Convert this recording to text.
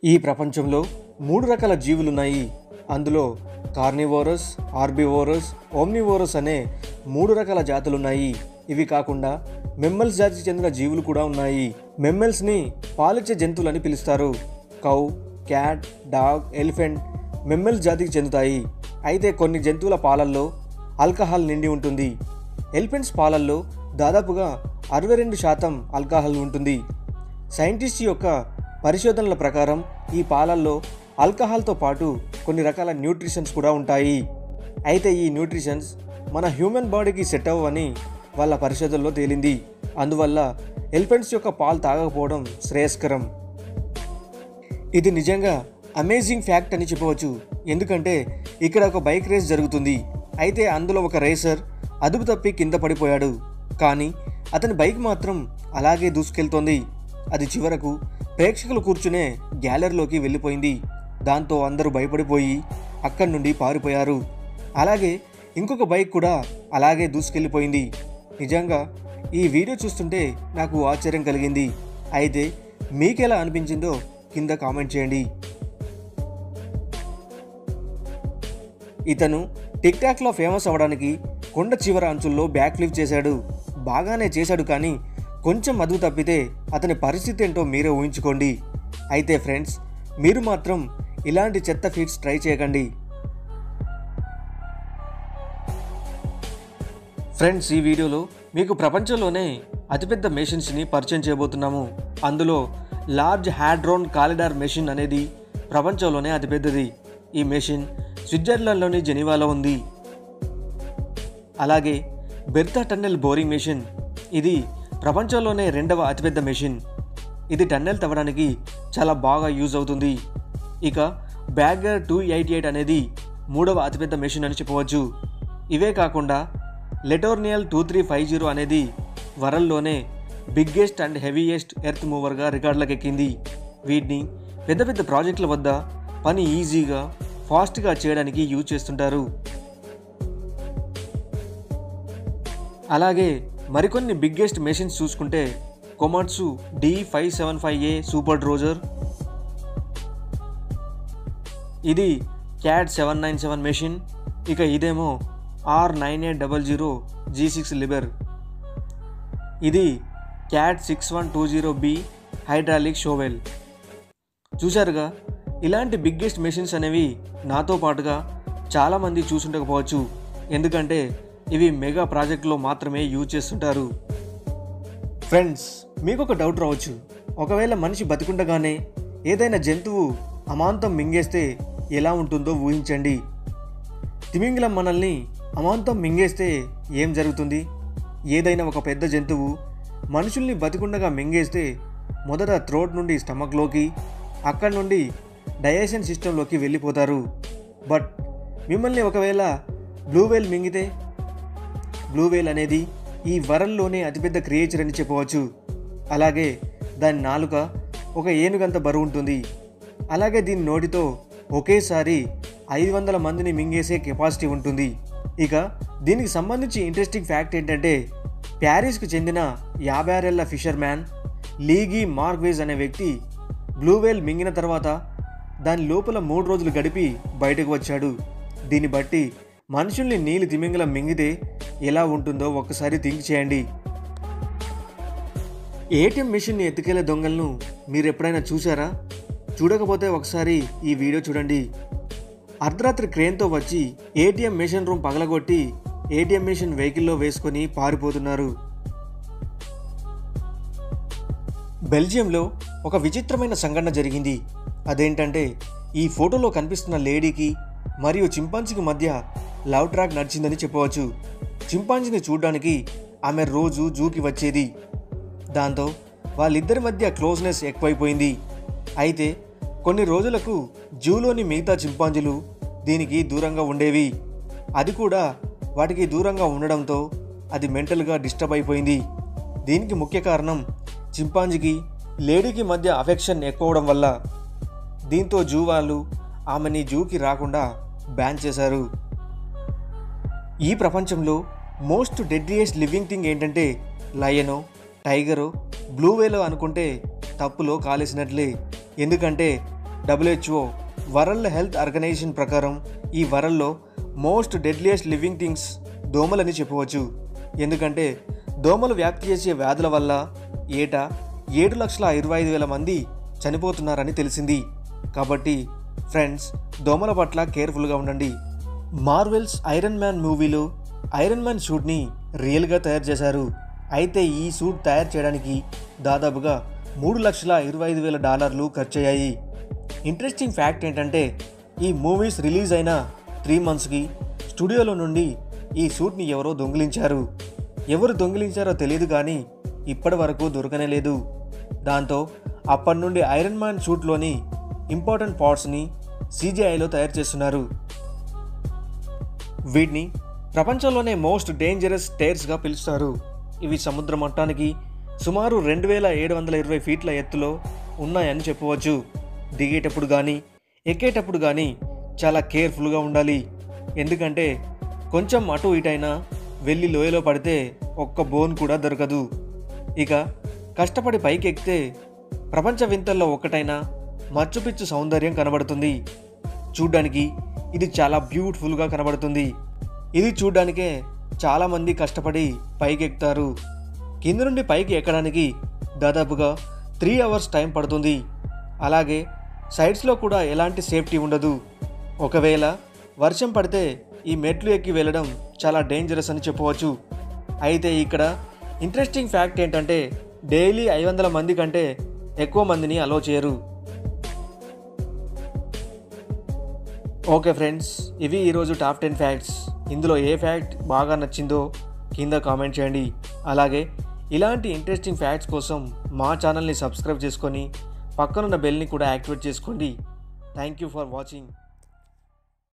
ఈ ప్రపంచంలో మూడు రకాల జీవులున్నాయి అందులో కార్నివోరస్ ఆర్బివోరస్ ఓమ్నివోరస్ అనే మూడు రకాల జాతులున్నాయి ఇవి కాకుండా మెమ్మల్స్ జాతికి చెందిన జీవులు కూడా ఉన్నాయి మెమ్మల్స్ని పాలిచ్చే జంతువులని పిలుస్తారు cow cat dog elephant mammals జాతికి చెందుతాయి అయితే కొన్ని జంతువుల పాలల్లో ఆల్కహాల్ నిండి ఉంటుంది ఎలిఫెంట్స్ పాలల్లో దాదాపుగా అరవై రెండు శాతం ఆల్కహాల్ ఉంటుంది సైంటిస్ట్ యొక్క పరిశోధనల ప్రకారం ఈ పాలల్లో ఆల్కహాల్తో పాటు కొన్ని రకాల న్యూట్రిషన్స్ కూడా ఉంటాయి అయితే ఈ న్యూట్రిషన్స్ మన హ్యూమన్ బాడీకి సెట్ అవ్వని వాళ్ళ పరిశోధనలో తేలింది అందువల్ల ఎలిఫెంట్స్ యొక్క పాలు తాగకపోవడం శ్రేయస్కరం ఇది నిజంగా అమేజింగ్ ఫ్యాక్ట్ అని చెప్పవచ్చు ఎందుకంటే ఇక్కడ ఒక బైక్ రేస్ జరుగుతుంది అయితే అందులో ఒక రేసర్ అదుపు తప్పి కింద పడిపోయాడు కానీ అతని బైక్ మాత్రం అలాగే దూసుకెళ్తోంది అది చివరకు ప్రేక్షకులు కూర్చునే గ్యాలరీలోకి వెళ్ళిపోయింది దాంతో అందరూ భయపడిపోయి అక్కడి నుండి పారిపోయారు అలాగే ఇంకొక బైక్ కూడా అలాగే దూసుకెళ్ళిపోయింది నిజంగా ఈ వీడియో చూస్తుంటే నాకు ఆశ్చర్యం కలిగింది అయితే మీకెలా అనిపించిందో కింద కామెంట్ చేయండి ఇతను టిక్ టాక్లో ఫేమస్ అవ్వడానికి కొండ చివర అంచుల్లో బ్యాక్ ఫ్లిప్ చేశాడు బాగానే చేశాడు కానీ కొంచెం అదుపు తప్పితే అతని పరిస్థితి ఏంటో మీరే ఊహించుకోండి అయితే ఫ్రెండ్స్ మీరు మాత్రం ఇలాంటి చెత్త ఫీట్స్ ట్రై చేయకండి ఫ్రెండ్స్ ఈ వీడియోలో మీకు ప్రపంచంలోనే అతిపెద్ద మెషిన్స్ని పరిచయం చేయబోతున్నాము అందులో లార్జ్ హ్యాడ్రోన్ కాలిడార్ మెషిన్ అనేది ప్రపంచంలోనే అతిపెద్దది ఈ మెషిన్ స్విట్జర్లాండ్లోని జెనీవాలో ఉంది అలాగే బెర్తా టన్నెల్ బోరింగ్ మెషిన్ ఇది ప్రపంచంలోనే రెండవ అతిపెద్ద మెషిన్ ఇది టన్నెల్ తవ్వడానికి చాలా బాగా యూజ్ అవుతుంది ఇక బ్యాగర్ టూ ఎయిటీ ఎయిట్ అనేది మూడవ అతిపెద్ద మెషిన్ అని చెప్పవచ్చు ఇవే కాకుండా LeTourneau two three five zero అనేది వరల్డ్లోనే బిగ్గెస్ట్ అండ్ హెవీయెస్ట్ ఎర్త్ మూవర్గా రికార్డులకు ఎక్కింది వీటిని పెద్ద పెద్ద ప్రాజెక్టుల వద్ద పని ఈజీగా ఫాస్ట్గా చేయడానికి యూజ్ చేస్తుంటారు అలాగే మరికొన్ని బిగ్గెస్ట్ మెషిన్స్ చూసుకుంటే Komatsu D five seven five A super dozer ఇది Cat seven nine seven machine ఇక ఇదేమో R nine eight double zero G six లిబర్ ఇది Cat six one two zero B hydraulic shovel చూశారుగా ఇలాంటి బిగ్గెస్ట్ మెషిన్స్ అనేవి నాతో పాటుగా చాలామంది చూసుండకపోవచ్చు ఎందుకంటే ఇవి మెగా ప్రాజెక్టులో మాత్రమే యూజ్ చేస్తుంటారు ఫ్రెండ్స్ మీకు ఒక డౌట్ రావచ్చు ఒకవేళ మనిషి బతికుండగానే ఏదైనా జంతువు అమాంతం మింగేస్తే ఎలా ఉంటుందో ఊహించండి తిమింగలం మనల్ని అమాంతం మింగేస్తే ఏం జరుగుతుంది ఏదైనా ఒక పెద్ద జంతువు మనుషుల్ని బతికుండగా మింగేస్తే మొదట థ్రోట్ నుండి స్టమక్లోకి అక్కడి నుండి డైజెషన్ సిస్టంలోకి వెళ్ళిపోతారు బట్ మిమ్మల్ని ఒకవేళ బ్లూ వేల్ మింగితే బ్లూ వేల్ అనేది ఈ వరల్డ్లోనే అతిపెద్ద క్రియేచర్ అని చెప్పవచ్చు అలాగే దాని నాలుక ఒక ఏనుగంత బరువు ఉంటుంది అలాగే దీని నోటితో ఒకేసారి ఐదు వందల మందిని మింగేసే కెపాసిటీ ఉంటుంది ఇక దీనికి సంబంధించి ఇంట్రెస్టింగ్ ఫ్యాక్ట్ ఏంటంటే ప్యారిస్కు చెందిన యాభై ఆరేళ్ల ఫిషర్ మ్యాన్ లీగీ మార్క్వేజ్ అనే వ్యక్తి బ్లూ వేల్ మింగిన తర్వాత దాని లోపల మూడు రోజులు గడిపి బయటకు వచ్చాడు దీన్ని బట్టి మనుషుల్ని నీళ్ళు తిమింగలం మింగితే ఎలా ఉంటుందో ఒక్కసారి థింక్ చేయండి ఏటీఎం మిషన్ని ఎత్తుకెళ్లే దొంగలను మీరు ఎప్పుడైనా చూసారా చూడకపోతే ఒకసారి ఈ వీడియో చూడండి అర్ధరాత్రి క్రేన్తో వచ్చి ఏటీఎం మిషన్ రూమ్ పగలగొట్టి ఏటీఎం మిషన్ వెహికల్లో వేసుకొని పారిపోతున్నారు బెల్జియంలో ఒక విచిత్రమైన సంఘటన జరిగింది అదేంటంటే ఈ ఫోటోలో కనిపిస్తున్న లేడీకి మరియు చింపాంజీకి మధ్య లవ్ ట్రాక్ నడిచిందని చెప్పవచ్చు చింపాంజీని చూడడానికి ఆమె రోజు జూకి వచ్చేది దాంతో వాళ్ళిద్దరి మధ్య క్లోజ్నెస్ ఎక్కువైపోయింది అయితే కొన్ని రోజులకు జూలోని మిగతా చింపాంజీలు దీనికి దూరంగా ఉండేవి అది కూడా వాటికి దూరంగా ఉండడంతో అది మెంటల్గా డిస్టర్బ్ అయిపోయింది దీనికి ముఖ్య కారణం చింపాంజీకి లేడీకి మధ్య అఫెక్షన్ ఎక్కువడం వల్ల దీంతో జూ వాళ్ళు ఆమెని జూకి రాకుండా బ్యాన్ చేశారు ఈ ప్రపంచంలో మోస్ట్ డెడ్లియెస్ట్ లివింగ్ థింగ్ ఏంటంటే లయనో టైగరో బ్లూ వేలో అనుకుంటే తప్పులో కాలేసినట్లే ఎందుకంటే డబ్ల్యూహెచ్ఓ వరల్డ్ హెల్త్ ఆర్గనైజేషన్ ప్రకారం ఈ వరల్డ్లో మోస్ట్ డెడ్లియస్ట్ లివింగ్ థింగ్స్ దోమలని చెప్పవచ్చు ఎందుకంటే దోమలు వ్యాప్తి చేసే వ్యాధుల వల్ల ఏటా ఏడు లక్షల ఇరవై ఐదు వేల మంది చనిపోతున్నారని తెలిసింది కాబట్టి ఫ్రెండ్స్ దోమల పట్ల కేర్ఫుల్గా ఉండండి మార్వెల్స్ ఐరన్ మ్యాన్ మూవీలో ఐరన్ మ్యాన్ సూట్ని రియల్గా తయారు చేశారు అయితే ఈ సూట్ తయారు చేయడానికి దాదాపుగా మూడు లక్షల ఇరవై ఐదు వేల డాలర్లు ఖర్చయ్యాయి ఇంట్రెస్టింగ్ ఫ్యాక్ట్ ఏంటంటే ఈ మూవీస్ రిలీజ్ అయిన త్రీ మంత్స్కి స్టూడియోలో నుండి ఈ సూట్ని ఎవరో దొంగిలించారు ఎవరు దొంగిలించారో తెలియదు కానీ ఇప్పటి వరకు దొరకనే లేదు దాంతో అప్పటి నుండి ఐరన్ మ్యాన్ సూట్లోని ఇంపార్టెంట్ పార్ట్స్ని సీజీఐలో తయారు చేస్తున్నారు వీటిని ప్రపంచంలోనే మోస్ట్ డేంజరస్ టైర్స్గా పిలుస్తారు ఇవి సముద్ర మట్టానికి సుమారు రెండు వేల ఏడు వందల ఇరవై ఫీట్ల ఎత్తులో ఉన్నాయని చెప్పవచ్చు దిగేటప్పుడు కానీ ఎక్కేటప్పుడు కానీ చాలా కేర్ఫుల్గా ఉండాలి ఎందుకంటే కొంచెం అటు ఇటైనా వెళ్ళి లోయలో పడితే ఒక్క బోన్ కూడా దొరకదు ఇక కష్టపడి పైకి ఎక్కితే ప్రపంచ వింతల్లో ఒక్కటైన మచ్చుపిచ్చు సౌందర్యం కనబడుతుంది చూడ్డానికి ఇది చాలా బ్యూటిఫుల్గా కనబడుతుంది ఇది చూడ్డానికే చాలామంది కష్టపడి పైకి ఎక్కుతారు కింద నుండి పైకి ఎక్కడానికి దాదాపుగా త్రీ అవర్స్ టైం పడుతుంది అలాగే సైడ్స్లో కూడా ఎలాంటి సేఫ్టీ ఉండదు ఒకవేళ వర్షం పడితే ఈ మెట్లు ఎక్కి వెళ్ళడం చాలా డేంజరస్ అని చెప్పవచ్చు అయితే ఇక్కడ ఇంట్రెస్టింగ్ ఫ్యాక్ట్ ఏంటంటే డైలీ ఐదు వందల మంది కంటే ఎక్కువ మందిని అలో చేయరు ఓకే ఫ్రెండ్స్ ఇవి ఈరోజు టాప్ టెన్ ఫ్యాక్ట్స్ ఇందులో ఏ ఫ్యాక్ట్ బాగా నచ్చిందో కింద కామెంట్ చేయండి అలాగే ఇలాంటి ఇంట్రెస్టింగ్ ఫ్యాక్ట్స్ కోసం మా ఛానల్ని సబ్స్క్రైబ్ చేసుకొని పక్కనున్న బెల్ని కూడా యాక్టివేట్ చేసుకోండి థ్యాంక్ యూ ఫర్ వాచింగ్